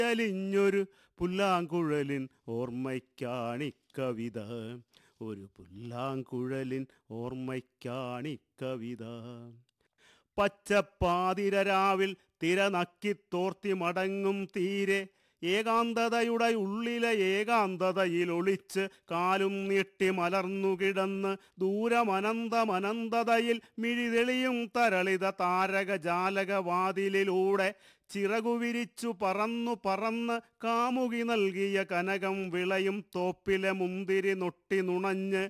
അലിഞ്ഞൊരു പുല്ലാങ്കുഴലിൻ ഓർമ്മയ്ക്കാണിക്കവിത ഒരു പുല്ലാങ്കുഴലിൻ ഓർമ്മയ്ക്കാണിക്കവിത പച്ചപ്പാതിരരാവിൽ തിരനക്കിത്തോർത്തി മടങ്ങും തീരെ ഏകാന്തതയുടെ ഉള്ളിലെ ഏകാന്തതയിൽ ഒളിച്ച് കാലും നീട്ടി മലർന്നു കിടന്ന് ദൂരമനന്തമനന്തതയിൽ മിഴിതെളിയും തരളിത താരക ജാലകവാതിലിലൂടെ ചിറകുവിരിച്ചു പറന്നു പറന്ന് കാമുകി നൽകിയ കനകം വിളയും തോപ്പിലെ മുന്തിരി നൊട്ടി നുണഞ്ഞ്